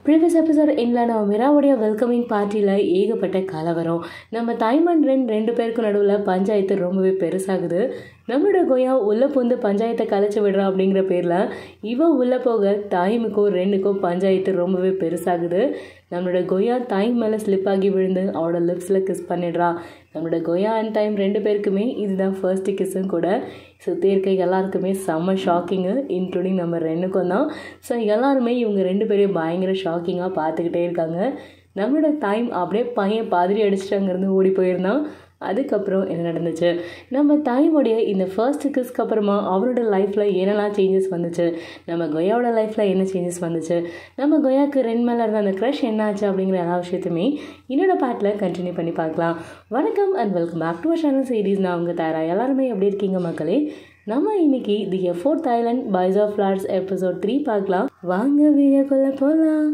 previous episode எண்டில் நம்ம மிராவுடைய welcoming பார்ட்டியில் ஏகப்பட்ட கலவரம் நம்ம தாய்மன் ரெண்டு ரெண்டு பேருக்கு நடுவில் பஞ்சாயத்து ரொம்பவே பெருசாகுது நம்மளோட கொய்யா உள்ளே பூந்து பஞ்சாயத்தை கலைச்சி விடுறா அப்படிங்கிற பேரில் இவ உள்ளே போக தாய்முக்கும் ரெண்டுக்கும் பஞ்சாயத்து ரொம்பவே பெருசாகுது நம்மளோட கொய்யா தாய் மேலே ஸ்லிப் ஆகி விழுந்து அவளோட லிப்ஸில் கிஸ் பண்ணிடுறா நம்மளோட கொய்யா அண்ட் டைம் ரெண்டு பேருக்குமே இதுதான் ஃபர்ஸ்ட் கிஸ்ஸும் கூட சுற்றி இருக்க எல்லாருக்குமே செம்ம ஷாக்கிங்கு இன்க்ளூடிங் நம்ம ரெண்டுக்கும் தான் ஸோ எல்லாருமே இவங்க ரெண்டு பேரையும் பயங்கர ஷாக்கிங்காக பார்த்துக்கிட்டே இருக்காங்க நம்மளோட டைம் அப்படியே பையன் பாதிரி அடிச்சுட்டு அங்கேருந்து ஓடி போயிருந்தான் அதுக்கப்புறம் என்ன நடந்துச்சு நம்ம தாய்மொழிய இந்த ஃபர்ஸ்ட் கிஸ்க்கு அப்புறமா அவரோட லைஃப்பில் என்னெல்லாம் சேஞ்சஸ் வந்துச்சு நம்ம கொய்யாவோட லைஃப்பில் என்ன சேஞ்சஸ் வந்துச்சு நம்ம கொய்யாவுக்கு ரெண்டு மேலே இருந்த அந்த க்ரஷ் என்ன ஆச்சு அப்படிங்கிற எல்லா விஷயத்தையுமே என்னோட பாட்டில் கண்டினியூ பண்ணி பார்க்கலாம் வணக்கம் and welcome back to channel series நான் உங்கள் தாரா எல்லாருமே எப்படி இருக்கீங்க மக்களே நம்ம இன்னைக்கு the F four Thailand boys of flats episode three பார்க்கலாம் வாங்க வீடியோக்குள்ளே போகலாம்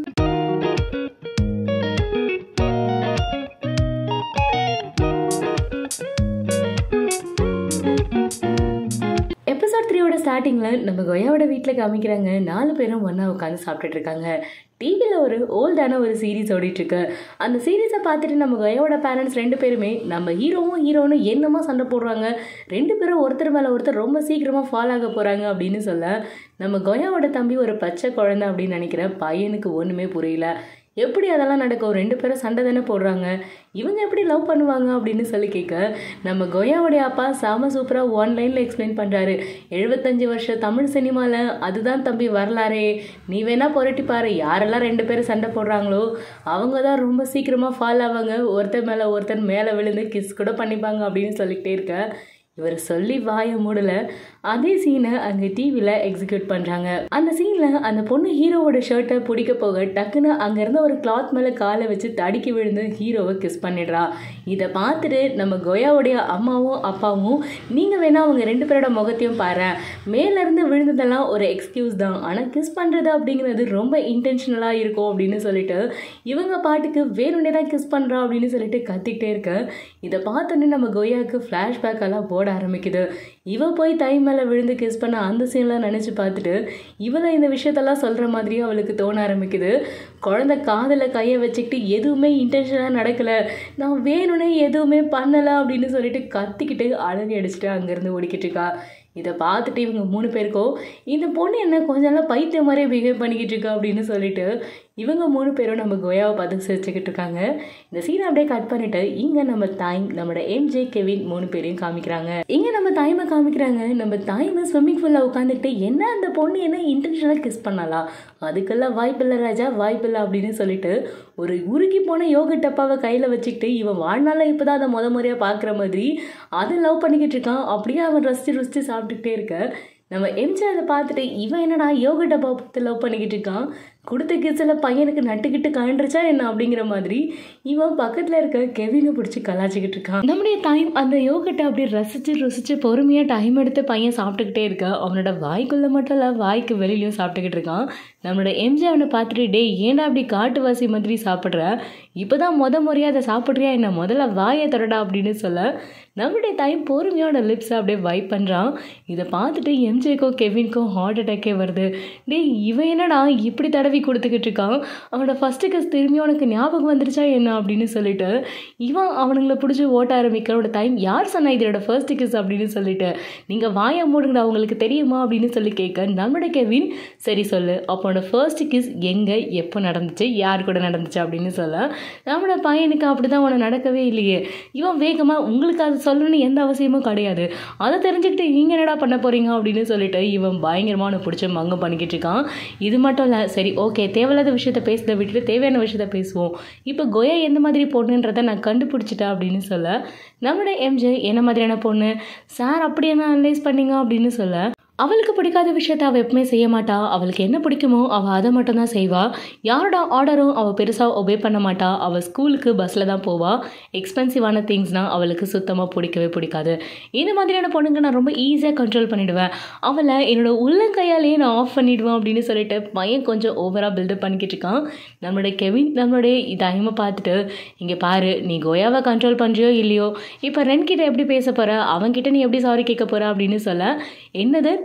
எபிசோட் த்ரீயோட ஸ்டார்டிங்கில் நம்ம கொய்யாவோட வீட்டில் காமிக்கிறாங்க நாலு பேரும் ஒன்றா உட்காந்து சாப்பிட்டுட்டு இருக்காங்க டிவியில் ஒரு ஓல்டான ஒரு சீரீஸ் ஓடிட்டுருக்கு அந்த சீரீஸை பார்த்துட்டு நம்ம கொய்யாவோட பேரண்ட்ஸ் ரெண்டு பேருமே நம்ம ஹீரோவும் ஹீரோனும் என்னமோ சண்டை போடுறாங்க ரெண்டு பேரும் ஒருத்தர் மேலே ஒருத்தர் ரொம்ப சீக்கிரமாக ஃபால் ஆக போகிறாங்க அப்படின்னு சொல்ல நம்ம கொய்யாவோட தம்பி ஒரு பச்சை குழந்தை அப்படின்னு நினைக்கிற பையனுக்கு ஒன்றுமே புரியல எப்படி அதெல்லாம் நடக்கும் ரெண்டு பேரும் சண்டை தானே போடுறாங்க இவங்க எப்படி லவ் பண்ணுவாங்க அப்படின்னு சொல்லி கேட்க நம்ம கொய்யாவுடைய அப்பா சாம சூப்பராக ஆன்லைனில் எக்ஸ்பிளைன் பண்ணுறாரு எழுபத்தஞ்சு வருஷம் தமிழ் சினிமாவில் அதுதான் தம்பி வரலாறே நீ வேணா புரட்டி பாரு யாரெல்லாம் ரெண்டு பேரும் சண்டை போடுறாங்களோ அவங்க தான் ரொம்ப சீக்கிரமாக ஃபால் ஆவாங்க ஒருத்தர் மேலே ஒருத்தர் மேலே விழுந்து கிஸ் கூட பண்ணிப்பாங்க அப்படின்னு சொல்லிக்கிட்டே இருக்க இவர் சொல்லி வாய மூடல அதே சீனை அங்கே டிவியில் எக்ஸிக்யூட் பண்ணுறாங்க அந்த சீனில் அந்த பொண்ணு ஹீரோவோட ஷர்ட்டை பிடிக்க போக டக்குன்னு அங்கேருந்து ஒரு கிளாத் மேலே காலை வச்சு தடுக்கி விழுந்து ஹீரோவை கிஸ் பண்ணிடுறா இதை பார்த்துட்டு நம்ம கொயாவுடைய அம்மாவும் அப்பாவும் நீங்கள் வேணா அவங்க ரெண்டு பேரோட முகத்தையும் பாரு மேலேருந்து விழுந்ததெல்லாம் ஒரு எக்ஸ்கியூஸ் தான் ஆனால் கிஸ் பண்ணுறது அப்படிங்கிறது ரொம்ப இன்டென்ஷனலாக இருக்கும் அப்படின்னு சொல்லிட்டு இவங்க பாட்டுக்கு வேணுன்னே தான் கிஸ் பண்ணுறா அப்படின்னு சொல்லிட்டு கத்திக்கிட்டே இருக்க இதை பார்த்தோன்னே நம்ம கொய்யாவுக்கு ஃப்ளாஷ்பேக் எல்லாம் போட ஆரம்பிக்குது இவ போய் தை மேலே விழுந்து கிஸ் பண்ண அந்த சீன்லாம் நினச்சி பார்த்துட்டு இவளை இந்த விஷயத்தெல்லாம் சொல்கிற மாதிரியும் அவளுக்கு தோண ஆரம்பிக்குது குழந்த காதில் கையை வச்சுக்கிட்டு எதுவுமே இன்டென்ஷனாக நடக்கலை நான் வேணும்னே எதுவுமே பண்ணலை அப்படின்னு சொல்லிட்டு கத்திக்கிட்டு அழகு அடிச்சுட்டு அங்கேருந்து ஓடிக்கிட்டு இருக்கா இதை பார்த்துட்டு இவங்க மூணு பேருக்கும் இந்த பொண்ணு என்ன கொஞ்ச நாளாக பைத்திய மாதிரியே பிஹேவ் பண்ணிக்கிட்டு இருக்கா அப்படின்னு சொல்லிட்டு இவங்க மூணு பேரும் நம்ம கொயாவை பார்த்து சிரிச்சுக்கிட்டு இருக்காங்க இந்த சீனை அப்படியே கட் பண்ணிட்டு இங்கே நம்ம தாய் நம்மளோட எம்ஜே கெவின் மூணு பேரையும் காமிக்கிறாங்க இங்கே நம்ம தாய்மை காமிக்கிறாங்க நம்ம தாய்மை ஸ்விம்மிங் பூலில் உட்காந்துக்கிட்டு என்ன அந்த பொண்ணு என்ன இன்டென்ஷனாக கிஸ் பண்ணலாம் அதுக்கெல்லாம் வாய்ப்பில்லை ராஜா வாய்ப்பில்லை அப்படின்னு சொல்லிட்டு ஒரு உருகி போன யோக டப்பாவை கையில் வச்சுக்கிட்டு இவன் வாழ்நாளில் இப்போ தான் அதை முத முறையாக பார்க்குற மாதிரி அதை லவ் பண்ணிக்கிட்டு இருக்கான் அப்படியே அவன் ரசித்து ருசித்து சாப்பிட்டுக்கிட்டே இருக்க நம்ம எம்ஜி அதை பார்த்துட்டு இவன் என்னடா யோக டப்பா பார்த்து லவ் பண்ணிக்கிட்டு இருக்கான் கொடுத்த கிஸில் பையனுக்கு நட்டுக்கிட்டு கண்டுருச்சா என்ன அப்படிங்கிற மாதிரி இவன் பக்கத்தில் இருக்க கெவினை பிடிச்சி கலாச்சிக்கிட்டு இருக்கான் நம்முடைய டைம் அந்த யோகட்டை அப்படியே ரசித்து ருசித்து பொறுமையாக டைம் எடுத்து பையன் சாப்பிட்டுக்கிட்டே இருக்க அவனோட வாய்க்குள்ளே மட்டும் இல்லை வாய்க்கு வெளியிலையும் சாப்பிட்டுக்கிட்டு இருக்கான் நம்மளோட எம்ஜி அவனை பார்த்துட்டு டே ஏன்டா அப்படி காட்டுவாசி மாதிரி சாப்பிட்ற இப்போ தான் முத முறையாக அதை சாப்பிட்றியா என்ன முதல்ல வாயை தொடடா அப்படின்னு சொல்ல நம்மளுடைய டைம் பொறுமையோட லிப்ஸை அப்படியே வைப் பண்ணுறான் இதை பார்த்துட்டு எம்ஜேக்கும் கெவின்க்கும் ஹார்ட் அட்டாக்கே வருது டேய் இவன் என்னடா இப்படி தடவி கொடுத்துக்கிட்டு இருக்கான் அவனோட ஃபஸ்ட்டு கஸ் திரும்பி உனக்கு ஞாபகம் வந்துருச்சா என்ன அப்படின்னு சொல்லிட்டு இவன் அவனுங்களை பிடிச்சி ஓட்ட ஆரம்பிக்கிறோட டைம் யார் சொன்னா இதோட ஃபர்ஸ்ட் கிஸ் அப்படின்னு சொல்லிட்டு நீங்கள் வாயை மூடுங்கடா அவங்களுக்கு தெரியுமா அப்படின்னு சொல்லி கேட்க நம்மளோட கெவின் சரி சொல்லு அப்போட ஃபர்ஸ்ட் கிஸ் எங்கே எப்போ நடந்துச்சு யார் கூட நடந்துச்சு அப்படின்னு சொல்ல நம்மளோட பையனுக்கு அப்படி தான் உனக்கு நடக்கவே இல்லையே இவன் வேகமாக உங்களுக்கு அது சொல்லணும்னு எந்த அவசியமும் கிடையாது அதை தெரிஞ்சுக்கிட்டு நீங்கள் என்னடா பண்ண போகிறீங்க அப்படின்னு சொல்லிட்டு இவன் பயங்கரமான பிடிச்ச மங்கம் பண்ணிக்கிட்டு இருக்கான் இது மட்டும் இல்லை சரி ஓகே தேவையில்லாத விஷயத்த பேசுறத விட்டுட்டு தேவையான விஷயத்த பேசுவோம் இப்போ கொயா எந்த மாதிரி பொண்ணுன்றதை நான் கண்டுபிடிச்சிட்டேன் அப்படின்னு சொல்ல நம்மளோட எம்ஜே என்ன மாதிரியான பொண்ணு சார் அப்படி என்ன அனலைஸ் பண்ணீங்க அப்படின்னு சொல்ல அவளுக்கு பிடிக்காத விஷயத்த அவள் எப்பவுமே செய்ய மாட்டா அவளுக்கு என்ன பிடிக்குமோ அவள் அதை மட்டும் தான் செய்வா யாரோட ஆர்டரும் அவள் பெருசாக ஒபே பண்ண மாட்டா அவள் ஸ்கூலுக்கு பஸ்ஸில் தான் போவா எக்ஸ்பென்சிவான திங்ஸ்னால் அவளுக்கு சுத்தமாக பிடிக்கவே பிடிக்காது இந்த மாதிரியான பொண்ணுங்க நான் ரொம்ப ஈஸியாக கண்ட்ரோல் பண்ணிவிடுவேன் அவளை என்னோட உள்ளங்கையாலேயே நான் ஆஃப் பண்ணிடுவேன் அப்படின்னு சொல்லிட்டு பையன் கொஞ்சம் ஓவராக பில்டப் பண்ணிக்கிட்டு இருக்கான் நம்மளுடைய கெவின் நம்மளுடைய டைமை பார்த்துட்டு இங்கே பாரு நீ கோயாவை கண்ட்ரோல் பண்ணுறியோ இல்லையோ இப்போ ரென் கிட்ட எப்படி பேச போகிற அவன்கிட்ட நீ எப்படி சாரி கேட்க போகிற அப்படின்னு சொல்ல என்னது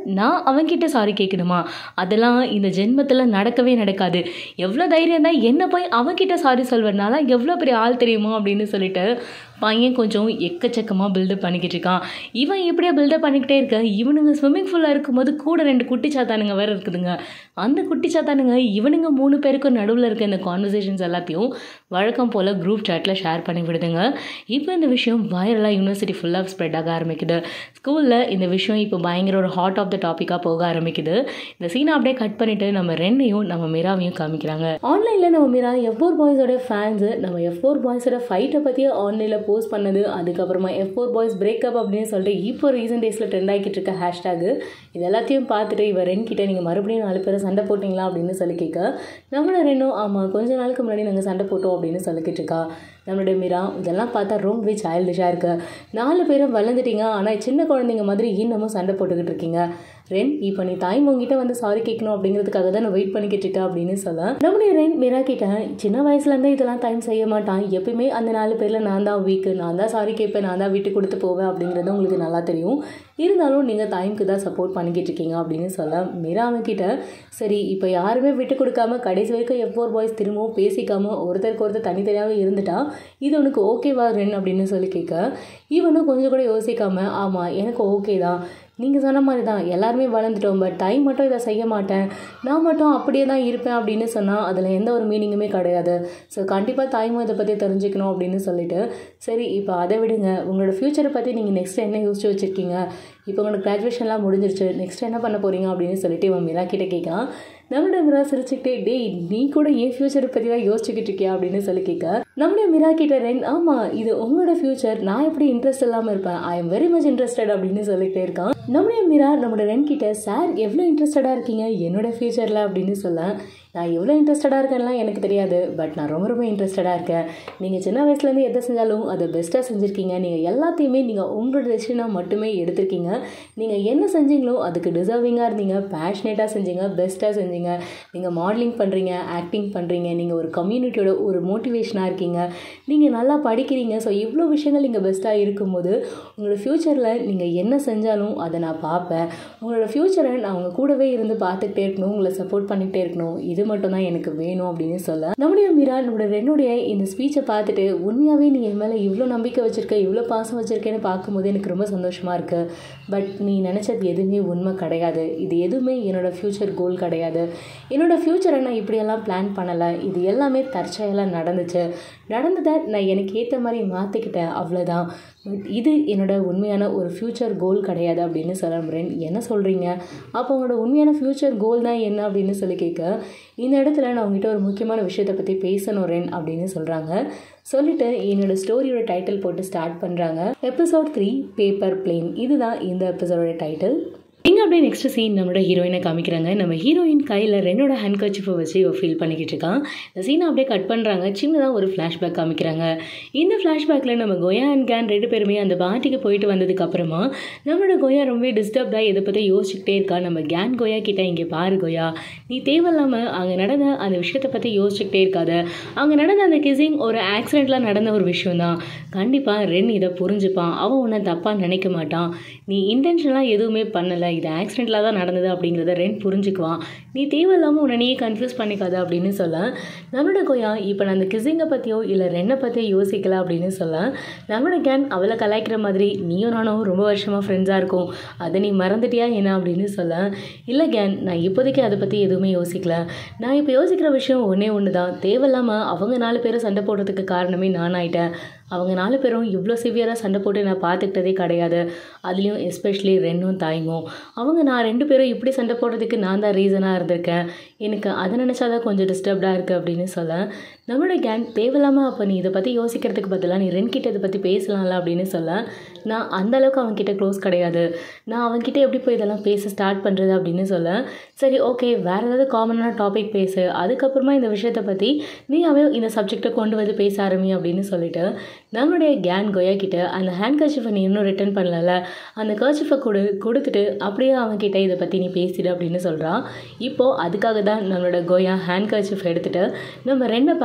நான் அவன்கிட்ட சாரி கேட்கணுமா அதெல்லாம் இந்த ஜென்மத்தில் நடக்கவே நடக்காது எவ்வளோ தைரியம் தான் என்ன போய் அவன்கிட்ட சாரி சொல்வதுனால எவ்வளோ பெரிய ஆள் தெரியுமா அப்படின்னு சொல்லிட்டு பையன் கொஞ்சம் எக்கச்சக்கமாக பில்டப் பண்ணிக்கிட்டு இருக்கான் இவன் எப்படியா பில்டப் பண்ணிக்கிட்டே இருக்க இவனுங்க ஸ்விம்மிங் ஃபூலில் இருக்கும்போது கூட ரெண்டு குட்டி சாத்தானுங்க வேறு இருக்குதுங்க அந்த குட்டி சாத்தானுங்க இவனுங்க மூணு பேருக்கும் நடுவில் இருக்க இந்த கான்வர்சேஷன்ஸ் எல்லாத்தையும் வழக்கம் போல் குரூப் சாட்டில் ஷேர் பண்ணி விடுதுங்க இப்போ இந்த விஷயம் வைரலாக யூனிவர்சிட்டி ஃபுல்லாக ஸ்ப்ரெட் ஆக ஆரம்பிக்குது ஸ்கூலில் இந்த விஷயம் இப்போ பயங்கர ஒரு ஹாட் ஆஃப் த டாப்பிக்காக போக ஆரம்பிக்குது இந்த சீனை அப்படியே கட் பண்ணிவிட்டு நம்ம ரெண்டையும் நம்ம மிராவையும் காமிக்கிறாங்க ஆன்லைனில் நம்ம மிரா எஃப் ஃபோர் பாய்ஸோட ஃபேன்ஸு நம்ம எஃப் ஃபோர் பாய்ஸோட ஃபைட்டை பற்றியே ஆன்லைனில் போஸ்ட் பண்ணது அதுக்கப்புறமா எஃப் ஃபோர் பாய்ஸ் பிரேக்கப் அப்படின்னு சொல்லிட்டு இப்போ ரீசெண்ட் டேஸில் ட்ரெண்ட் ஆகிட்டு இருக்க ஹேஷ்டேகு இது எல்லாத்தையும் பார்த்துட்டு இவர் ரென் கிட்ட நீங்கள் மறுபடியும் நாலு பேரை சண்டை போட்டிங்களா அப்படின்னு சொல்லி கேட்க நம்மள ரெண்டும் ஆமாம் கொஞ்ச நாளுக்கு முன்னாடி நாங்கள் சண்டை போட்டோம் அப்படின்னு சொல்லிக்கிட்டு இருக்கா நம்மளுடைய மீரா இதெல்லாம் பார்த்தா ரொம்பவே சைல்டிஷாக இருக்கு நாலு பேரும் வளர்ந்துட்டீங்க ஆனால் சின்ன குழந்தைங்க மாதிரி இன்னமும் சண்டை போட்டுக்கிட்டு இருக்கீங்க ரென் இப்போ நீ தாய் உங்ககிட்ட வந்து சாரி கேட்கணும் அப்படிங்கிறதுக்காக தான் நான் வெயிட் பண்ணிக்கிட்டு இருக்கேன் அப்படின்னு சொல்ல நம்முடைய ரென் மீரா கிட்ட சின்ன வயசுலேருந்தே இதெல்லாம் டைம் செய்ய மாட்டான் எப்பயுமே அந்த நாலு பேரில் நான் தான் வீக்கு நான் தான் சாரி கேட்பேன் நான் தான் விட்டு கொடுத்து போவேன் அப்படிங்கிறது உங்களுக்கு நல்லா தெரியும் இருந்தாலும் நீங்கள் டைமுக்கு தான் சப்போர்ட் பண்ணிக்கிட்டு இருக்கீங்க அப்படின்னு சொல்ல மீரா அவன்கிட்ட சரி இப்போ யாருமே விட்டு கொடுக்காம கடைசி வரைக்கும் எஃப் ஃபோர் பாய்ஸ் திரும்பவும் பேசிக்காம ஒருத்தருக்கு ஒருத்தர் தனித்தனியாகவே இருந்துட்டா இது உனக்கு ஓகேவா ரென் அப்படின்னு சொல்லி கேட்க இவனும் கொஞ்சம் கூட யோசிக்காம ஆமாம் எனக்கு ஓகே தான் நீங்கள் சொன்ன மாதிரி தான் எல்லாருமே வளர்ந்துட்டோம் பட் டைம் மட்டும் இதை செய்ய மாட்டேன் நான் மட்டும் அப்படியே தான் இருப்பேன் அப்படின்னு சொன்னால் அதில் எந்த ஒரு மீனிங்குமே கிடையாது ஸோ கண்டிப்பாக தாய்மொழி இதை பற்றி தெரிஞ்சுக்கணும் அப்படின்னு சொல்லிட்டு சரி இப்போ அதை விடுங்க உங்களோட ஃப்யூச்சரை பற்றி நீங்கள் நெக்ஸ்ட் என்ன யோசிச்சு வச்சுருக்கீங்க இப்போ உங்களுக்கு கிராஜுவேஷன்லாம் முடிஞ்சிருச்சு நெக்ஸ்ட் என்ன பண்ண போகிறீங்க அப்படின்னு சொல்லிட்டு இவன் மிரா கிட்ட கேட்கான் நம்மளோட மிரா சிரிச்சுக்கிட்டே டேய் நீ கூட ஏன் ஃப்யூச்சரை பற்றி தான் யோசிச்சுக்கிட்டு இருக்கியா அப்படின்னு சொல்லி கேட்க நம்மளுடைய மிரா கிட்ட ரென் ஆமாம் இது உங்களோட ஃப்யூச்சர் நான் எப்படி இன்ட்ரெஸ்ட் இல்லாமல் இருப்பேன் I am very much interested அப்படின்னு சொல்லிட்டே இருக்கான் நம்மளுடைய மிரா நம்மளோட ரென் கிட்ட சார் எவ்வளோ இன்ட்ரெஸ்டடாக இருக்கீங்க என்னோட ஃப்யூச்சரில் அப்படின்னு சொல்ல நான் எவ்வளோ இன்ட்ரெஸ்டடாக இருக்கேன்லாம் எனக்கு தெரியாது பட் நான் ரொம்ப ரொம்ப இன்ட்ரெஸ்டடாக இருக்கேன் நீங்கள் சின்ன வயசுலேருந்து எதை செஞ்சாலும் அதை பெஸ்ட்டாக செஞ்சுருக்கீங்க நீங்கள் எல்லாத்தையுமே நீங்கள் உங்களோட டெசிஷனாக மட்டுமே எடுத்திருக்கீங்க நீங்கள் என்ன செஞ்சீங்களோ அதுக்கு டிசர்விங்காக இருந்தீங்க பேஷனேட்டாக செஞ்சீங்க பெஸ்ட்டாக செஞ்சீங்க நீங்கள் மாடலிங் பண்ணுறீங்க ஆக்டிங் பண்ணுறீங்க நீங்கள் ஒரு கம்யூனிட்டியோட ஒரு மோட்டிவேஷனாக இருக்கீங்க நீங்கள் நல்லா படிக்கிறீங்க ஸோ இவ்வளோ விஷயங்கள் நீங்கள் பெஸ்ட்டாக இருக்கும்போது உங்களோட ஃப்யூச்சரில் நீங்கள் என்ன செஞ்சாலும் அதை நான் பார்ப்பேன் உங்களோட ஃப்யூச்சரை நான் உங்கள் கூடவே இருந்து பார்த்துக்கிட்டே இருக்கணும் உங்களை சப்போர்ட் பண்ணிக்கிட்டே இருக்கணும் இது மட்டும் தான் எனக்கு வேணும் அப்படின்னு சொல்ல நம்முடைய மீரா நம்மளோட ரெண்டுடைய இந்த ஸ்பீச்சை பார்த்துட்டு உண்மையாகவே நீ என் மேலே இவ்வளோ நம்பிக்கை வச்சுருக்க இவ்வளோ பாசம் வச்சுருக்கேன்னு பார்க்கும்போது எனக்கு ரொம்ப சந்தோஷமாக இருக்குது பட் நீ நினச்சது எதுவுமே உண்மை கிடையாது இது எதுவுமே என்னோட ஃப்யூச்சர் கோல் கிடையாது என்னோட ஃப்யூச்சரை நான் இப்படியெல்லாம் பிளான் பண்ணலை இது எல்லாமே தற்செயலாக நடந்துச்சு நடந்ததை நான் எனக்கு ஏற்ற மாதிரி மாற்றிக்கிட்டேன் அவ்வளோதான் பட் இது என்னோட உண்மையான ஒரு ஃப்யூச்சர் கோல் கிடையாது அப்படின்னு சொல்கிறேன் என்ன சொல்கிறீங்க அப்போ உங்களோட உண்மையான ஃப்யூச்சர் கோல் தான் என்ன அப்படின்னு சொல்லி கேட்க இந்த இடத்துல நான் உங்ககிட்ட ஒரு முக்கியமான விஷயத்தை பற்றி பேசணும் ரென் அப்படின்னு சொல்கிறாங்க சொல்லிட்டு என்னோட ஸ்டோரியோட டைட்டில் போட்டு ஸ்டார்ட் பண்ணுறாங்க எபிசோட் த்ரீ பேப்பர் பிளேன் இதுதான் இந்த எபிசோடோட டைட்டில் இங்கே அப்படியே நெக்ஸ்ட் சீன் நம்மளோட ஹீரோயினை காமிக்கிறாங்க நம்ம ஹீரோயின் கையில் ரெண்டோட ஹேண்ட் கர்ச்சிஃபை வச்சு இவ ஃபீல் பண்ணிக்கிட்டு இருக்கான் இந்த சீனை அப்படியே கட் பண்ணுறாங்க சின்னதாக ஒரு ஃப்ளாஷ்பேக் காமிக்கிறாங்க இந்த ஃப்ளாஷ்பேக்கில் நம்ம கோயா அண்ட் கேன் ரெண்டு பேருமே அந்த பார்ட்டிக்கு போயிட்டு வந்ததுக்கு அப்புறமா நம்மளோட கோயா ரொம்பவே டிஸ்டர்ப்டாக இதை பற்றி யோசிச்சுக்கிட்டே இருக்கா நம்ம கேன் கோயா கிட்ட இங்கே பாரு கோயா நீ தேவையில்லாமல் அங்கே நடந்த அந்த விஷயத்தை பற்றி யோசிச்சுக்கிட்டே இருக்காத அங்கே நடந்த அந்த கிசிங் ஒரு ஆக்சிடெண்ட்டில் நடந்த ஒரு விஷயம் தான் கண்டிப்பாக ரென் இதை புரிஞ்சுப்பான் அவன் உன்னை தப்பாக நினைக்க மாட்டான் நீ இன்டென்ஷனலாக எதுவுமே பண்ணலை இது ஆக்சிடெண்ட்டில் தான் நடந்தது அப்படிங்கிறத ரென் புரிஞ்சுக்குவான் நீ தேவையில்லாமல் உன்னை நீயே கன்ஃபியூஸ் பண்ணிக்காத அப்படின்னு சொல்ல நம்மளோட கோயா இப்போ நான் அந்த கிசிங்கை பற்றியோ இல்லை ரென்னை பற்றியோ யோசிக்கல அப்படின்னு சொல்ல நம்மளோட கேன் அவளை கலாய்க்கிற மாதிரி நீயும் நானும் ரொம்ப வருஷமாக ஃப்ரெண்ட்ஸாக இருக்கும் அதை நீ மறந்துட்டியா என்ன அப்படின்னு சொல்ல இல்லை கேன் நான் இப்போதைக்கு அதை பற்றி எதுவுமே யோசிக்கல நான் இப்போ யோசிக்கிற விஷயம் ஒன்றே ஒன்று தான் தேவையில்லாமல் அவங்க நாலு பேரும் சண்டை போடுறதுக்கு காரணமே நான் ஆயிட்டேன் அவங்க நாலு பேரும் இவ்வளோ சிவியராக சண்டை போட்டு நான் பார்த்துக்கிட்டதே கிடையாது அதுலேயும் எஸ்பெஷலி ரெண்டும் தாய்ங்கும் அவங்க நான் ரெண்டு பேரும் இப்படி சண்டை போடுறதுக்கு நான் தான் ரீசனாக இருந்திருக்கேன் எனக்கு அதை நினச்சாதான் கொஞ்சம் டிஸ்டர்ப்டாக இருக்குது அப்படின்னு சொல்ல நம்மளோட கேங் தேவையில்லாமல் அப்போ நீ இதை பற்றி யோசிக்கிறதுக்கு பதிலாக நீ ரென் கிட்ட இதை பற்றி பேசலாம்ல அப்படின்னு சொல்ல நான் அந்தளவுக்கு அவன்கிட்ட க்ளோஸ் கிடையாது நான் அவன்கிட்ட எப்படி போய் இதெல்லாம் பேச ஸ்டார்ட் பண்ணுறது அப்படின்னு சொல்ல சரி ஓகே வேறு ஏதாவது காமனான டாபிக் பேசு அதுக்கப்புறமா இந்த விஷயத்தை பற்றி நீ அவன் இந்த சப்ஜெக்டை கொண்டு வந்து பேச ஆரம்பி அப்படின்னு சொல்லிட்டு நம்மளுடைய கேன் கொயா கிட்ட அந்த ஹேண்ட் கர்ச்சிஃபை நீ இன்னும் ரிட்டர்ன் பண்ணல அந்த கர்ச்சிஃபை கொடு கொடுத்துட்டு அப்படியே அவன்கிட்ட இதை பற்றி நீ பேசிடு அப்படின்னு சொல்கிறான் இப்போது அதுக்காக தான் நம்மளோட கோயா ஹேண்ட் கர்ச்சிஃப் எடுத்துகிட்டு நம்ம ரெண்டை பார்க்க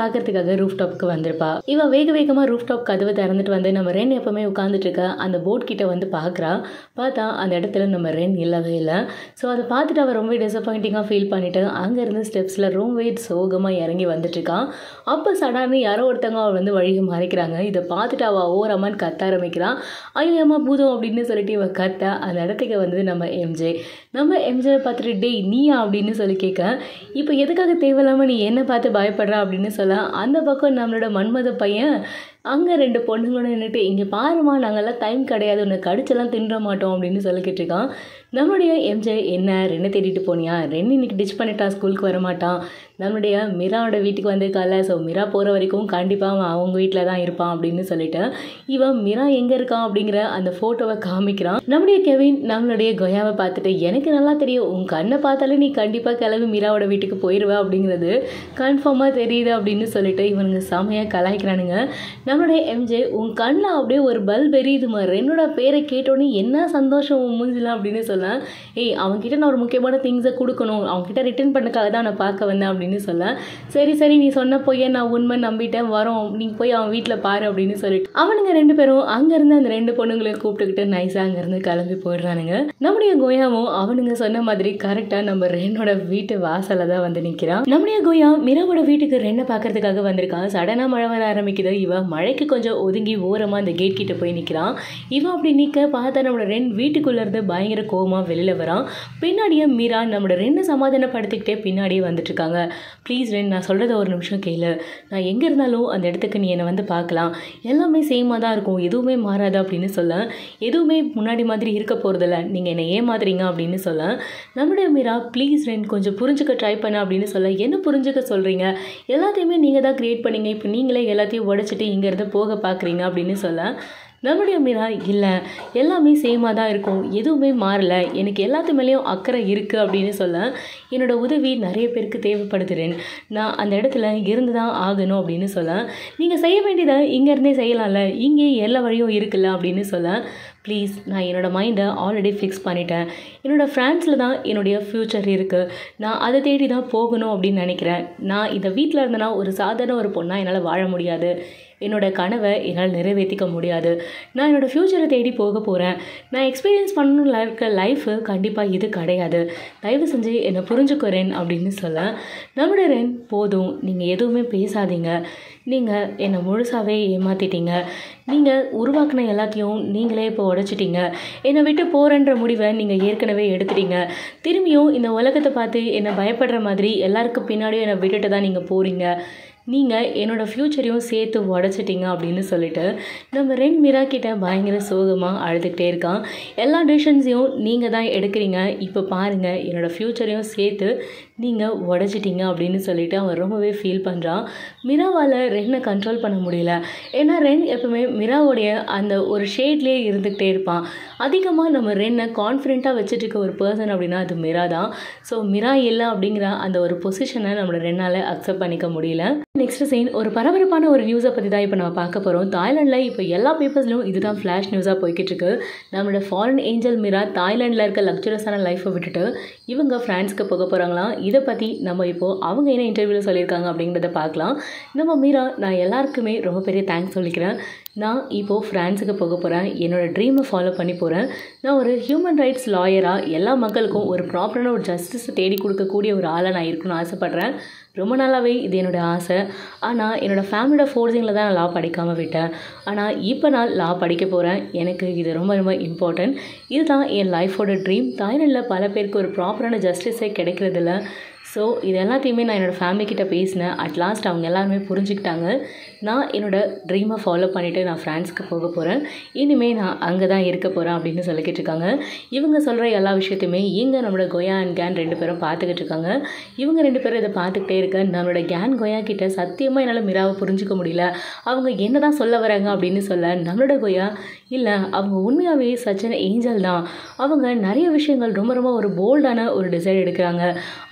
பார்க்கறதுக்காக ரூஃப் டாப்க்கு வந்திருப்பா இவ வேக வேகமாக ரூஃப் டாப் கதவை திறந்துட்டு வந்து நம்ம ரென் எப்பவுமே உட்காந்துட்டு இருக்க அந்த போட் கிட்ட வந்து பார்க்குறா பார்த்தா அந்த இடத்துல நம்ம ரென் இல்லவே இல்லை ஸோ அதை பார்த்துட்டு அவள் ரொம்ப டிசப்பாயிண்டிங்காக ஃபீல் பண்ணிட்டு அங்கேருந்து ஸ்டெப்ஸில் ரொம்பவே சோகமாக இறங்கி வந்துட்டுருக்கான் அப்போ சடார்னு யாரோ ஒருத்தவங்க அவள் வந்து வழியை மறைக்கிறாங்க இதை பார்த்துட்டு அவள் ஓரமான்னு கத்த ஆரம்பிக்கிறான் ஐயோ ஏமா பூதம் அப்படின்னு சொல்லிட்டு இவ கத்த அந்த இடத்துக்கு வந்து நம்ம எம்ஜே நம்ம எம்ஜே பார்த்துட்டு டேய் நீயா அப்படின்னு சொல்லி கேட்க இப்போ எதுக்காக தேவையில்லாமல் நீ என்ன பார்த்து பயப்படுற அப்படின்னு சொல்ல அந்த பக்கம் நம்மளோட மன்மத பையன் அங்கே ரெண்டு பொண்ணுங்களோட நின்றுட்டு இங்கே பாருமா நாங்கள்லாம் டைம் கிடையாது உன்னை கடிச்செல்லாம் தின்ற மாட்டோம் அப்படின்னு சொல்லிக்கிட்டு இருக்கான் நம்மளுடைய எம்ஜே என்ன ரென்னை தேடிட்டு போனியா ரென் இன்னைக்கு டிச் பண்ணிட்டா ஸ்கூலுக்கு வர மாட்டான் நம்மளுடைய மிராவோட வீட்டுக்கு வந்திருக்கால ஸோ மிரா போகிற வரைக்கும் கண்டிப்பாக அவன் அவங்க வீட்டில் தான் இருப்பான் அப்படின்னு சொல்லிட்டு இவன் மிரா எங்கே இருக்கான் அப்படிங்கிற அந்த ஃபோட்டோவை காமிக்கிறான் நம்முடைய கெவின் நம்மளுடைய கொயாவை பார்த்துட்டு எனக்கு நல்லா தெரியும் உன் கண்ணை பார்த்தாலே நீ கண்டிப்பாக கிளம்பி மிராவோட வீட்டுக்கு போயிடுவ அப்படிங்கிறது கன்ஃபார்மாக தெரியுது அப்படின்னு சொல்லிட்டு இவனுங்க செமையாக கலாய்க்கிறானுங்க நம்மளுடைய எம்ஜே உன் கண்ணில் அப்படியே ஒரு பல்ப் எரியுதுமா என்னோட பேரை கேட்டோன்னே என்ன சந்தோஷம் உன் மூஞ்சிலாம் அப்படின்னு சொல்ல ஏய் அவன்கிட்ட நான் ஒரு முக்கியமான திங்ஸை கொடுக்கணும் அவன்கிட்ட ரிட்டர்ன் பண்ணக்காக தான் நான் பார்க்க வந்தேன் அப்படின்னு சொல்ல சரி சரி நீ சொன்ன பொய்ய நான் உண்மை நம்பிட்டேன் வரோம் நீ போய் அவன் வீட்டில் பாரு அப்படின்னு சொல்லிட்டு அவனுங்க ரெண்டு பேரும் அங்கேருந்து அந்த ரெண்டு பொண்ணுங்களையும் கூப்பிட்டுக்கிட்டு நைஸாக அங்கேருந்து கிளம்பி போயிடுறானுங்க நம்முடைய கோயாவும் அவனுங்க சொன்ன மாதிரி கரெக்டாக நம்ம ரென்னோட வீட்டு வாசலில் தான் வந்து நிற்கிறான் நம்முடைய கோயா மிராவோட வீட்டுக்கு ரென்னை பார்க்கறதுக்காக வந்திருக்கான் சடனாக மழை வர ஆரம்பிக்குது இவ மழைக்கு கொஞ்சம் ஒதுங்கி ஓரமாக அந்த கேட் கிட்ட போய் நிற்கிறான் இவன் அப்படி நிற்க பார்த்தா நம்மளோட ரென் வீட்டுக்குள்ளே இருந்து பயங்கர கோவமாக வெளியில் வரான் பின்னாடியே மீரா நம்மளோட ரெண்டு சமாதானப்படுத்திக்கிட்டே பின்னாடியே வந்துட்டு இருக்காங்க ப்ளீஸ் ரென் நான் சொல்கிறத ஒரு நிமிஷம் கேளு நான் எங்கே இருந்தாலும் அந்த இடத்துக்கு நீ என்னை வந்து பார்க்கலாம் எல்லாமே சேமாக தான் இருக்கும் எதுவுமே மாறாது அப்படின்னு சொல்ல எதுவுமே முன்னாடி மாதிரி இருக்க போகிறதில்ல நீங்கள் என்னை ஏமாத்துறீங்க அப்படின்னு சொல்ல நம்மளுடைய மீரா ப்ளீஸ் ரென் கொஞ்சம் புரிஞ்சுக்க ட்ரை பண்ண அப்படின்னு சொல்ல என்ன புரிஞ்சுக்க சொல்கிறீங்க எல்லாத்தையுமே நீங்கள் தான் க்ரியேட் பண்ணீங்க இப்போ நீங்களே எல்லாத்தையும் உடச்சிட்டு இங்கேருந்து போக பார்க்குறீங்க அப்படின்னு சொல்ல நம்மளுடைய மீரா இல்லை எல்லாமே சேமாக தான் இருக்கும் எதுவுமே மாறல எனக்கு எல்லாத்து மேலேயும் அக்கறை இருக்குது அப்படின்னு சொல்ல என்னோட உதவி நிறைய பேருக்கு தேவைப்படுத்துகிறேன் நான் அந்த இடத்துல இருந்து தான் ஆகணும் அப்படின்னு சொல்ல நீங்கள் செய்ய வேண்டியதை இங்கேருந்தே செய்யலாம்ல இங்கே எல்லா வழியும் இருக்குல்ல அப்படின்னு சொல்ல ப்ளீஸ் நான் என்னோடய மைண்டை ஆல்ரெடி ஃபிக்ஸ் பண்ணிட்டேன் என்னோடய ஃப்ரான்ஸில் தான் என்னுடைய ஃப்யூச்சர் இருக்குது நான் அதை தேடி தான் போகணும் அப்படின்னு நினைக்கிறேன் நான் இந்த வீட்டில் இருந்தேன்னா ஒரு சாதாரண ஒரு பொண்ணாக என்னால் வாழ முடியாது என்னோட கனவை என்னால் நிறைவேற்றிக்க முடியாது நான் என்னோடய ஃப்யூச்சரை தேடி போக போகிறேன் நான் எக்ஸ்பீரியன்ஸ் பண்ணணும்ல இருக்க லைஃபு கண்டிப்பாக இது கிடையாது தயவு செஞ்சு என்னை புரிஞ்சுக்கிறேன் அப்படின்னு சொல்ல நம்மளோட ரென் போதும் நீங்கள் எதுவுமே பேசாதீங்க நீங்கள் என்னை முழுசாகவே ஏமாற்றிட்டீங்க நீங்கள் உருவாக்கின எல்லாத்தையும் நீங்களே இப்போ உடைச்சிட்டீங்க என்னை விட்டு போகிறன்ற முடிவை நீங்கள் ஏற்கனவே எடுத்துட்டீங்க திரும்பியும் இந்த உலகத்தை பார்த்து என்னை பயப்படுற மாதிரி எல்லாருக்கும் பின்னாடியும் என்னை விட்டுட்டு தான் நீங்கள் போகிறீங்க நீங்கள் என்னோடய ஃப்யூச்சரையும் சேர்த்து உடச்சிட்டீங்க அப்படின்னு சொல்லிட்டு நம்ம ரென் மிரா கிட்ட பயங்கர சோகமாக அழுதுகிட்டே இருக்கான் எல்லா டிசிஷன்ஸையும் நீங்கள் தான் எடுக்கிறீங்க இப்போ பாருங்கள் என்னோடய ஃப்யூச்சரையும் சேர்த்து நீங்கள் உடச்சிட்டீங்க அப்படின்னு சொல்லிட்டு அவன் ரொம்பவே ஃபீல் பண்ணுறான் மிராவால் ரென்னை கண்ட்ரோல் பண்ண முடியல ஏன்னா ரென் எப்பவுமே மிராவுடைய அந்த ஒரு ஷேட்லேயே இருந்துக்கிட்டே இருப்பான் அதிகமாக நம்ம ரென்னை கான்ஃபிடென்ட்டாக வச்சுட்டு இருக்க ஒரு பர்சன் அப்படின்னா அது மிரா தான் ஸோ மிரா இல்லை அப்படிங்கிற அந்த ஒரு பொசிஷனை நம்மளோட ரென்னால் அக்செப்ட் பண்ணிக்க முடியல நெக்ஸ்ட் சீன் ஒரு பரபரப்பான ஒரு நியூஸை பற்றி தான் இப்போ நம்ம பார்க்க போகிறோம் தாய்லாண்டில் இப்போ எல்லா பேப்பர்ஸ்லையும் இதுதான் ஃப்ளாஷ் நியூஸாக போய்கிட்டு இருக்கு நம்மளோட ஃபாரின் ஏஞ்சல் மிரா தாய்லாண்டில் இருக்க லக்ஸரஸான லைஃப்பை விட்டுட்டு இவங்க ஃப்ரான்ஸ்க்கு போக போகிறாங்களாம் இதை பற்றி நம்ம இப்போது அவங்க என்ன இன்டர்வியூவில் சொல்லியிருக்காங்க அப்படிங்கிறத பார்க்கலாம் நம்ம மீரா நான் எல்லாருக்குமே ரொம்ப பெரிய தேங்க்ஸ் சொல்லிக்கிறேன் நான் இப்போது ஃப்ரான்ஸுக்கு போக போகிறேன் என்னோடய ட்ரீமை ஃபாலோ பண்ணி போகிறேன் நான் ஒரு ஹியூமன் ரைட்ஸ் லாயராக எல்லா மக்களுக்கும் ஒரு ப்ராப்பரான ஒரு ஜஸ்டிஸை தேடி கொடுக்கக்கூடிய ஒரு ஆளாக நான் இருக்கணும்னு ஆசைப்பட்றேன் ரொம்ப நாளாகவே இது என்னோடய ஆசை ஆனால் என்னோடய ஃபேமிலியோட ஃபோர்ஸிங்கில் தான் நான் லா படிக்காமல் விட்டேன் ஆனால் இப்போ நான் லா படிக்க போகிறேன் எனக்கு இது ரொம்ப ரொம்ப இம்பார்ட்டன்ட் இதுதான் என் லைஃபோட ட்ரீம் தாய்லாண்டில் பல பேருக்கு ஒரு ப்ராப்பரான ஜஸ்டிஸே கிடைக்கிறதில்ல ஸோ இது எல்லாத்தையுமே நான் என்னோடய ஃபேமிலிக்கிட்ட பேசினேன் அட் லாஸ்ட் அவங்க எல்லாருமே புரிஞ்சுக்கிட்டாங்க நான் என்னோடய ட்ரீமை ஃபாலோ பண்ணிவிட்டு நான் ஃப்ரான்ஸ்க்கு போக போகிறேன் இனிமேல் நான் அங்கே தான் இருக்க போகிறேன் அப்படின்னு சொல்லிக்கிட்டு இருக்காங்க இவங்க சொல்கிற எல்லா விஷயத்தையுமே இங்கே நம்மளோட கொயா அண்ட் கேன் ரெண்டு பேரும் பார்த்துக்கிட்டு இருக்காங்க இவங்க ரெண்டு பேரும் இதை பார்த்துக்கிட்டே இருக்க நம்மளோட கேன் கொயா கிட்ட சத்தியமாக என்னால் மிராவை புரிஞ்சுக்க முடியல அவங்க என்ன தான் சொல்ல வராங்க அப்படின்னு சொல்ல நம்மளோட கொயா இல்லை அவங்க உண்மையாகவே சச்சன் ஏஞ்சல் தான் அவங்க நிறைய விஷயங்கள் ரொம்ப ரொம்ப ஒரு போல்டான ஒரு டிசைட் எடுக்கிறாங்க அவங்களுடைய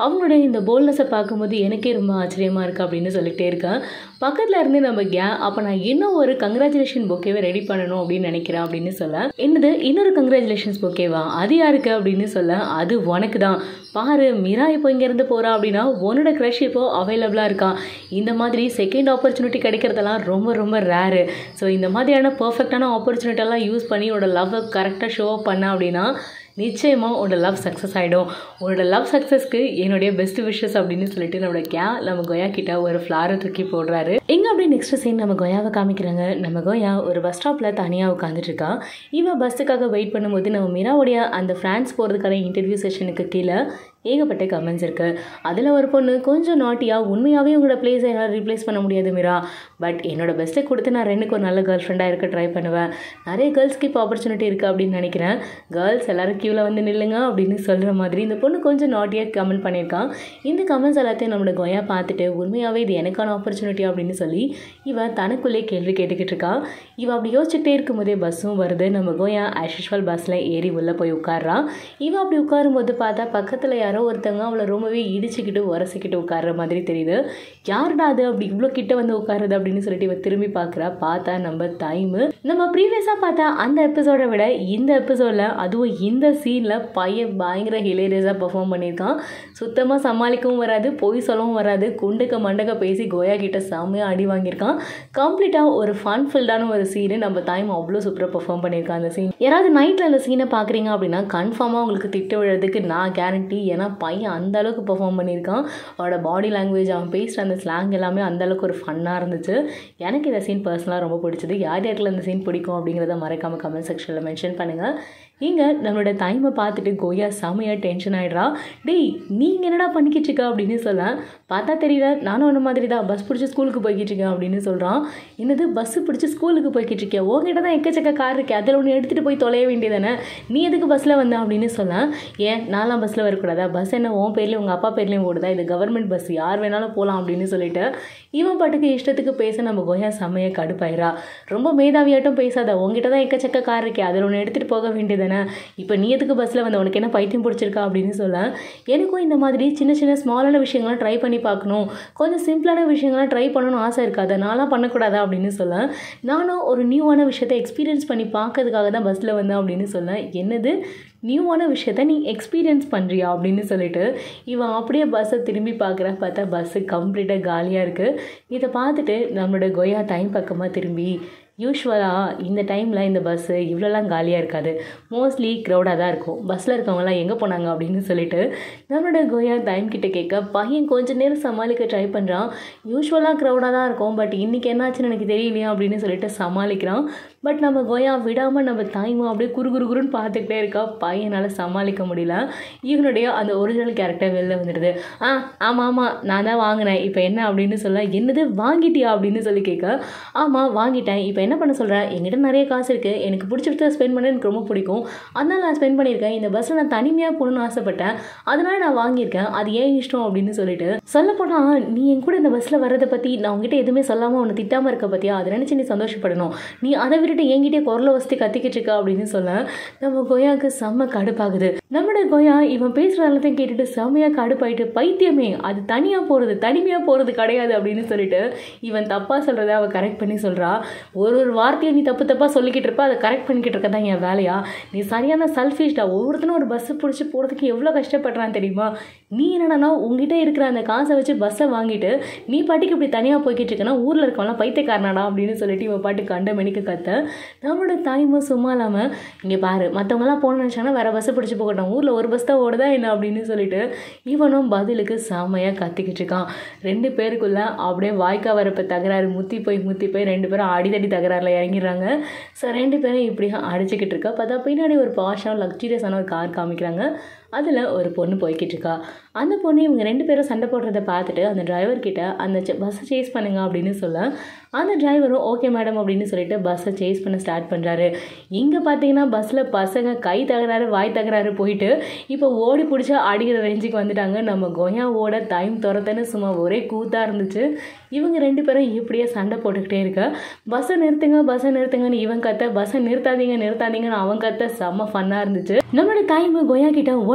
இந்த போல்னஸை பார்க்கும்போது எனக்கே ரொம்ப ஆச்சரியமாக இருக்குது அப்படின்னு சொல்லிகிட்டே இருக்கேன் பக்கத்தில் இருந்து நம்ம கே அப்போ நான் இன்னும் ஒரு கங்க்ராச்சுலேஷன் பொக்கேவை ரெடி பண்ணணும் அப்படின்னு நினைக்கிறேன் அப்படின்னு சொல்ல என்னது இன்னொரு கங்க்ராச்சுலேஷன்ஸ் பொக்கேவா அது யாருக்கு அப்படின்னு சொல்ல அது உனக்கு தான் பாரு மீரா இப்போ இங்கேருந்து போகிறா அப்படின்னா உன்னோட க்ரஷ் இப்போ அவைலபிளாக இருக்கான் இந்த மாதிரி செகண்ட் ஆப்பர்ச்சுனிட்டி கிடைக்கிறதெல்லாம் ரொம்ப ரொம்ப ரேரு ஸோ இந்த மாதிரியான பர்ஃபெக்டான ஆப்பர்ச்சுனிட்டியெல்லாம் யூஸ் பண்ணி உன்னோட லவ்வை கரெக்டாக ஷோ பண்ண அப்படின்னா நிச்சயமாக உன்னோட லவ் சக்ஸஸ் ஆகிடும் உன்னோட லவ் சக்ஸஸ்க்கு என்னுடைய பெஸ்ட் விஷஸ் அப்படின்னு சொல்லிட்டு நம்மளோட கே நம்ம கொயா கிட்ட ஒரு ஃப்ளாரை தூக்கி போடுறாரு எங்கே அப்படியே நெக்ஸ்ட் சீன் நம்ம கொயாவை காமிக்கிறாங்க நம்ம கொயா ஒரு பஸ் ஸ்டாப்பில் தனியாக உட்காந்துட்டு இருக்கா இவன் பஸ்ஸுக்காக வெயிட் பண்ணும்போது நம்ம மீராவுடைய அந்த ஃப்ரான்ஸ் போகிறதுக்கான இன்டர்வியூ செஷனுக்கு கீழே ஏகப்பட்ட கமெண்ட்ஸ் இருக்குது அதில் ஒரு பொண்ணு கொஞ்சம் நாட்டியாக உண்மையாகவே உங்களோட பிளேஸை என்னால் ரீப்ளேஸ் பண்ண முடியாது மீரா பட் என்னோட பெஸ்ட்டை கொடுத்து நான் ரெண்டுக்கு ஒரு நல்ல கேர்ள் ஃப்ரெண்டாக இருக்க ட்ரை பண்ணுவேன் நிறைய கேர்ள்ஸ்க்கு இப்போ ஆப்பர்ச்சுனிட்டி இருக்குது அப்படின்னு நினைக்கிறேன் கேர்ள்ஸ் எல்லோரும் க்யூவில் வந்து நில்லுங்க அப்படின்னு சொல்கிற மாதிரி இந்த பொண்ணு கொஞ்சம் நாட்டியாக கமெண்ட் பண்ணியிருக்கான் இந்த கமெண்ட்ஸ் எல்லாத்தையும் நம்மளோட கொயா பார்த்துட்டு உண்மையாகவே இது எனக்கான ஆப்பர்ச்சுனிட்டி அப்படின்னு சொல்லி இவன் தனக்குள்ளே கேள்வி கேட்டுக்கிட்டு இருக்கா இவன் அப்படி யோசிச்சுட்டே இருக்கும்போதே பஸ்ஸும் வருது நம்ம கோயா ஆஸ் யூஷுவல் பஸ்ஸில் ஏறி உள்ளே போய் உட்கார்றான் இவன் அப்படி உட்காரும்போது பார்த்தா பக்கத்தில் யாரோ ஒருத்தவங்க அவளை ரொம்பவே இடிச்சுக்கிட்டு உரசிக்கிட்டு உட்கார்ற மாதிரி தெரியுது யாருடா அது அப்படி இவ்வளோ கிட்ட வந்து உட்காருது அப்படின்னு சொல்லிட்டு இவன் திரும்பி பார்க்குறா பார்த்தா நம்ம டைமு நம்ம ப்ரீவியஸாக பார்த்தா அந்த எபிசோடை விட இந்த எபிசோடில் அதுவும் இந்த சீனில் பையன் பயங்கர ஹிலேரியஸாக பெர்ஃபார்ம் பண்ணியிருக்கான் சுத்தமாக சமாளிக்கவும் வராது பொய் சொல்லவும் வராது குண்டுக்க மண்டக்க பேசி கோயா கிட்ட செம்மையாக அடி வாங்கியிருக்கான் கம்ப்ளீட்டாக ஒரு ஃபன் ஃபில்டான ஒரு சீனு நம்ம டைம் அவ்வளோ சூப்பராக பெர்ஃபார்ம் பண்ணியிருக்கான் அந்த சீன் யாராவது நைட்டில் அந்த சீனை பார்க்குறீங்க அப்படின்னா கன்ஃபார்மாக உங்களுக்கு திட்டு விழுறதுக்கு நான் கேரண்டி ஏன்னா பையன் அந்த அளவுக்கு பெர்ஃபார்ம் பண்ணியிருக்கான் அவனோட பாடி லாங்குவேஜ் அவன் பேசுகிற அந்த ஸ்லாங் எல்லாமே அந்த அளவுக்கு ஒரு ஃபன்னாக இருந்துச்சு எனக்கு இந்த சீன் பர்சனலாக ரொம்ப பிடிச்சது யார் யாருக்குள்ள இந்த சீன் பிடிக்கும் அப்படிங்கிறத மறக்காமல் கமெண்ட் செக்ஷனில் மென்ஷன் பண்ணுங்கள் இங்கே நம்மளோட டைமை பார்த்துட்டு கோயா செமையாக டென்ஷன் ஆகிடுறா டேய் நீங்கள் என்னடா பண்ணிக்கிட்டு இருக்க அப்படின்னு சொல்ல பார்த்தா தெரியல நானும் ஒன்று மாதிரி தான் பஸ் பிடிச்சி ஸ்கூலுக்கு போய்கிட்டு இருக்கேன் அப்படின்னு சொல்கிறான் என்னது பஸ்ஸு பிடிச்சி ஸ்கூலுக்கு போய்கிட்டு இருக்கேன் உங்ககிட்ட தான் எக்கச்சக்க கார் இருக்கு அதில் ஒன்று எடுத்துகிட்டு போய் தொலைய வேண்டியதானே நீ எதுக்கு பஸ்ஸில் வந்த அப்படின்னு சொல்ல ஏன் நான்லாம் பஸ்ஸில் வரக்கூடாதா பஸ் என்ன உன் பேர்லேயும் உங்கள் அப்பா பேர்லேயும் ஓடுதா இது கவர்மெண்ட் பஸ் யார் வேணாலும் போகலாம் அப்படின்னு சொல்லிட்டு இவன் பாட்டுக்கு இஷ்டத்துக்கு பேச நம்ம கோயா செம்மையாக கடுப்பாயிரா ரொம்ப மேதாவியாட்டம் பேசாத உங்ககிட்ட தான் எக்கச்சக்க கார் இருக்கே அதில் ஒன்று எடுத்துகிட்டு போக வேண்டியதானே இப்போ நீ எதுக்கு பஸ்ஸில் வந்த உனக்கு என்ன பைத்தியம் பிடிச்சிருக்கா அப்படின்னு சொல்ல எனக்கும் இந்த மாதிரி சின்ன சின்ன ஸ்மாலான விஷயங்கள்லாம் ட்ரை பண்ணி பார்க்கணும் கொஞ்சம் சிம்பிளான விஷயங்கள்லாம் ட்ரை பண்ணணும்னு ஆசை இருக்காது நான்லாம் பண்ணக்கூடாதா அப்படின்னு சொல்ல நானும் ஒரு நியூவான விஷயத்தை எக்ஸ்பீரியன்ஸ் பண்ணி பார்க்கறதுக்காக தான் பஸ்ஸில் வந்தேன் அப்படின்னு சொல்ல என்னது நியூவான விஷயத்த நீ எக்ஸ்பீரியன்ஸ் பண்ணுறியா அப்படின்னு சொல்லிட்டு இவன் அப்படியே பஸ்ஸை திரும்பி பார்க்குற பார்த்தா பஸ்ஸு கம்ப்ளீட்டாக காலியாக இருக்குது இதை பார்த்துட்டு நம்மளோட கொயா டைம் பக்கமாக திரும்பி யூஸ்வலாக இந்த டைமில் இந்த பஸ்ஸு இவ்வளோலாம் காலியாக இருக்காது மோஸ்ட்லி க்ரௌடாக தான் இருக்கும் பஸ்ஸில் இருக்கவங்களாம் எங்கே போனாங்க அப்படின்னு சொல்லிட்டு நம்மளோட கோயா டைம் கிட்ட கேட்க பையன் கொஞ்ச நேரம் சமாளிக்க ட்ரை பண்ணுறான் யூஸ்வலாக க்ரௌடாக தான் இருக்கும் பட் இன்றைக்கி என்னாச்சுன்னு எனக்கு தெரியலையா அப்படின்னு சொல்லிட்டு சமாளிக்கிறான் பட் நம்ம கோயா விடாமல் நம்ம தாய்மா அப்படியே குறு குறு குருன்னு பார்த்துக்கிட்டே இருக்கா பையனால் சமாளிக்க முடியல இவனுடைய அந்த ஒரிஜினல் கேரக்டர் வெளில வந்துடுது ஆ ஆமாம் ஆமாம் நான் தான் வாங்கினேன் இப்போ என்ன அப்படின்னு சொல்ல என்னது வாங்கிட்டியா அப்படின்னு சொல்லி கேட்க ஆமாம் வாங்கிட்டேன் இப்போ என்ன பண்ண சொல்கிறேன் என்கிட்ட நிறைய காசு இருக்குது எனக்கு பிடிச்ச ஸ்பெண்ட் பண்ண எனக்கு ரொம்ப பிடிக்கும் அதனால் நான் ஸ்பெண்ட் பண்ணியிருக்கேன் இந்த பஸ்ஸில் நான் தனிமையாக போகணும்னு ஆசைப்பட்டேன் அதனால நான் வாங்கியிருக்கேன் அது ஏன் இஷ்டம் அப்படின்னு சொல்லிட்டு சொல்லப்போனால் நீ என் கூட இந்த பஸ்ஸில் வர்றதை பற்றி நான் உங்ககிட்ட எதுவுமே சொல்லாமல் உன்னை திட்டாமல் இருக்க பற்றியா அதை நினச்சி நீ சந்தோஷப்படணும் நீ அதை விட்டுட்டு என்கிட்டே குரலை வசதி கத்திக்கிட்டு இருக்கா அப்படின்னு சொல்ல நம்ம கொயாவுக்கு செம்ம கடுப்பாகுது நம்மளோட கொயா இவன் பேசுகிற எல்லாத்தையும் கேட்டுட்டு செம்மையாக கடுப்பாயிட்டு பைத்தியமே அது தனியாக போகிறது தனிமையாக போகிறது கிடையாது அப்படின்னு சொல்லிட்டு இவன் தப்பாக சொல்கிறத அவள் கரெக்ட் பண்ணி சொல்கிறா ஒரு ஒரு வார்த்தையை நீ தப்பு தப்பாக சொல்லிக்கிட்டு இருப்ப அதை கரெக்ட் பண்ணிக்கிட்டு இருக்க தான் என் வேலையா நீ சரியான செல்ஃபிஷ்டா ஒவ்வொருத்தனும் ஒரு பஸ்ஸை பிடிச்சி போகிறதுக்கு எவ்வளோ கஷ்டப்படுறான் தெரியுமா நீ என்னன்னா உங்ககிட்ட இருக்கிற அந்த காசை வச்சு பஸ்ஸை வாங்கிட்டு நீ பாட்டுக்கு இப்படி தனியாக போய்கிட்டு இருக்கனா ஊரில் இருக்கவங்களாம் பைத்தியக்காரனாடா அப்படின்னு சொல்லிட்டு இவன் பாட்டு கண்ட மணிக்கு கத்த நம்மளோட தாய்மை சும்மா இல்லாமல் இங்கே பாரு மற்றவங்களாம் போகணும்னு நினச்சாங்கன்னா வேறு பஸ்ஸை பிடிச்சி போகட்டும் ஊரில் ஒரு பஸ் தான் ஓடுதா என்ன அப்படின்னு சொல்லிட்டு இவனும் பதிலுக்கு செம்மையாக கத்திக்கிட்டு இருக்கான் ரெண்டு பேருக்குள்ள அப்படியே வாய்க்கா வரப்ப தகராறு முத்தி போய் முத்தி போய் ரெண்டு பேரும் அடிதடி தகராறில் இறங்கிடுறாங்க ஸோ ரெண்டு பேரும் இப்படி அடிச்சுக்கிட்டு இருக்கா பார்த்தா பின்னாடி ஒரு பாஷாக லக்ஸூரியஸான ஒரு கார் காமிக்கிறாங்க அதில் ஒரு பொண்ணு போய்கிட்டு இருக்கா அந்த பொண்ணு இவங்க ரெண்டு பேரும் சண்டை போடுறத பார்த்துட்டு அந்த டிரைவர் கிட்ட அந்த பஸ்ஸை சேஸ் பண்ணுங்க அப்படின்னு சொல்ல அந்த டிரைவரும் ஓகே மேடம் அப்படின்னு சொல்லிட்டு பஸ்ஸை சேஸ் பண்ண ஸ்டார்ட் பண்ணுறாரு இங்கே பார்த்தீங்கன்னா பஸ்ஸில் பசங்க கை தகராறு வாய் தகராறு போயிட்டு இப்போ ஓடி பிடிச்சி அடிக்கிற ரேஞ்சுக்கு வந்துட்டாங்க நம்ம கொயாவோட டைம் துரத்தன்னு சும்மா ஒரே கூத்தாக இருந்துச்சு இவங்க ரெண்டு பேரும் இப்படியே சண்டை போட்டுக்கிட்டே இருக்க பஸ்ஸை நிறுத்துங்க பஸ்ஸை நிறுத்துங்கன்னு இவன் கத்த பஸ்ஸை நிறுத்தாதீங்க நிறுத்தாதீங்கன்னு அவன் கத்த செம்ம ஃபன்னாக இருந்துச்சு நம்மளோட டைம் கொயா கிட்ட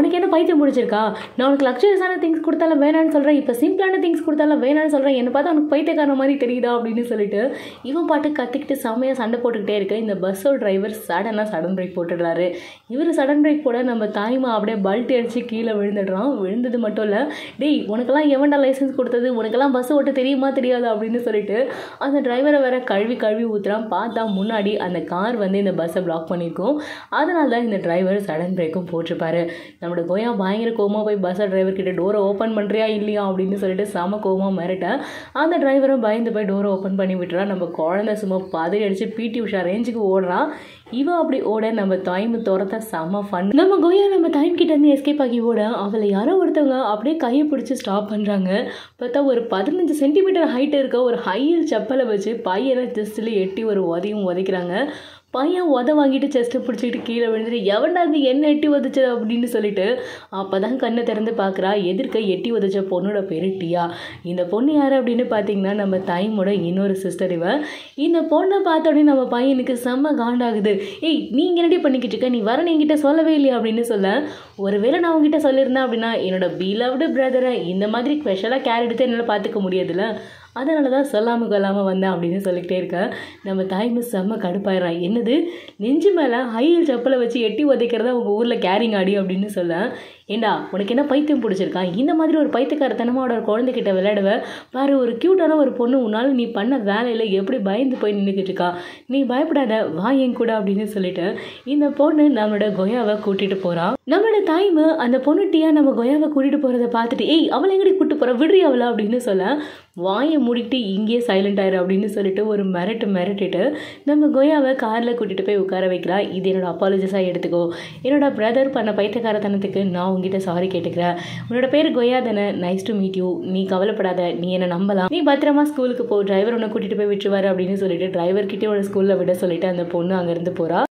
உனக்கு என்ன பைத்தியம் முடிச்சிருக்கா நான் உனக்கு லக்ஸரியஸான திங்ஸ் கொடுத்தாலும் வேணான்னு சொல்கிறேன் இப்போ சிம்பிளான திங்ஸ் கொடுத்தாலும் வேணான்னு சொல்கிறேன் என்னை பார்த்தா உனக்கு பைத்தியக்காரன் மாதிரி தெரியுதா அப்படின்னு சொல்லிட்டு இவன் பாட்டு கத்திக்கிட்டு செம்மையாக சண்டை போட்டுக்கிட்டே இருக்க இந்த பஸ்ஸோட டிரைவர் சடனாக சடன் பிரேக் போட்டுடுறாரு இவர் சடன் பிரேக் போட நம்ம தாய்மா அப்படியே பல்ட்டி அடிச்சு கீழே விழுந்துடுறான் விழுந்தது மட்டும் இல்லை டேய் உனக்கெல்லாம் எவன்டா லைசன்ஸ் கொடுத்தது உனக்கெல்லாம் பஸ் ஓட்ட தெரியுமா தெரியாது அப்படின்னு சொல்லிட்டு அந்த டிரைவரை வேற கழுவி கழுவி ஊத்துறான் பார்த்தா முன்னாடி அந்த கார் வந்து இந்த பஸ்ஸை பிளாக் பண்ணியிருக்கோம் அதனால தான் இந்த டிரைவர் சடன் பிரேக்கும் போட்டிருப்பாரு நம்மளோட கோயா பயங்கர கோமா போய் பஸ்ஸை டிரைவர் கிட்ட டோரை ஓப்பன் பண்ணுறியா இல்லையா அப்படின்னு சொல்லிட்டு செம கோமா மிரட்ட அந்த டிரைவரும் பயந்து போய் டோரை ஓப்பன் பண்ணி விட்டுறா நம்ம குழந்தை சும்மா பதறி அடிச்சு பிடி உஷா ரேஞ்சுக்கு ஓடுறான் இவன் அப்படி ஓட நம்ம டைம் துரத்த செம ஃபன் நம்ம கோயா நம்ம டைம் கிட்ட இருந்து எஸ்கேப் ஆகி ஓட அவளை யாரோ ஒருத்தவங்க அப்படியே கையை பிடிச்சி ஸ்டாப் பண்ணுறாங்க பார்த்தா ஒரு பதினஞ்சு சென்டிமீட்டர் ஹைட் இருக்க ஒரு ஹையில் செப்பலை வச்சு பையனை ஜஸ்ட்டில் எட்டி ஒரு உதையும் உதைக்கிறாங்க பையன் உத வாங்கிட்டு செஸ்ட்டை பிடிச்சிக்கிட்டு கீழே விழுந்துட்டு எவன்டா இருந்து என்ன எட்டி உதச்சது அப்படின்னு சொல்லிட்டு அப்போ தான் கண்ணை திறந்து பார்க்குறா எதிர்க்க எட்டி உதச்ச பொண்ணோட பேர் டியா இந்த பொண்ணு யார் அப்படின்னு பார்த்தீங்கன்னா நம்ம தாய்மோட இன்னொரு சிஸ்டர் இவ இந்த பொண்ணை பார்த்த உடனே நம்ம பையனுக்கு செம்ம காண்டாகுது ஏய் நீங்க என்னடி பண்ணிக்கிட்டு இருக்க நீ வர என்கிட்ட சொல்லவே இல்லையா அப்படின்னு சொல்ல ஒருவேளை நான் உங்ககிட்ட சொல்லியிருந்தேன் அப்படின்னா என்னோட பீலவ்டு பிரதரை இந்த மாதிரி ஸ்பெஷலாக கேர் எடுத்து என்னால் பார்த்துக்க முடியாதுல்ல அதனால தான் சொல்லாமல் கொல்லாமல் வந்தேன் அப்படின்னு சொல்லிக்கிட்டே இருக்கேன் நம்ம தாய்மை செம்ம கடுப்பாயிடுறான் என்னது நெஞ்சு மேலே ஹையில் செப்பலை வச்சு எட்டி உதைக்கிறதா உங்கள் ஊரில் கேரிங் ஆடி அப்படின்னு சொல்ல ஏண்டா உனக்கு என்ன பைத்தியம் பிடிச்சிருக்கா இந்த மாதிரி ஒரு பைத்தியக்காரத்தனமோட ஒரு குழந்தைகிட்ட விளையாடுவ பாரு ஒரு க்யூட்டான ஒரு பொண்ணு உன்னால் நீ பண்ண வேலையில் எப்படி பயந்து போய் நின்றுக்கிட்டு இருக்கா நீ பயப்படாத வா என் கூட அப்படின்னு சொல்லிட்டு இந்த பொண்ணு நம்மளோட கொயாவை கூட்டிகிட்டு போகிறான் நம்மளோட தாய்மு அந்த பொண்ணு டீயா நம்ம கொயாவை கூட்டிகிட்டு போகிறத பார்த்துட்டு ஏய் அவளை எங்கடி கூட்டு போகிற விடுறி அவளை அப்படின்னு சொல்ல வாயை மூடிட்டு இங்கேயே சைலண்ட் ஆயிரு அப்படின்னு சொல்லிட்டு ஒரு மிரட்டு மிரட்டிட்டு நம்ம கொயாவை காரில் கூட்டிகிட்டு போய் உட்கார வைக்கிறா இது என்னோட அப்பாலஜிஸாக எடுத்துக்கோ என்னோட பிரதர் பண்ண பைத்தியக்காரத்தனத்துக்கு நான் உங்ககிட்ட சாரி கேட்டுக்கிறேன் உன்னோட பேர் கொயா தானே நைஸ் டு மீட் யூ நீ கவலைப்படாத நீ என்னை நம்பலாம் நீ பத்திரமா ஸ்கூலுக்கு போ டிரைவர் உன்னை கூட்டிகிட்டு போய் விட்டுருவாரு அப்படின்னு சொல்லிட்டு டிரைவர் கிட்டே ஒரு ஸ்கூலில் விட சொல்லிட்டு அந்த பொண்ணு அங்கேருந்து போகிறா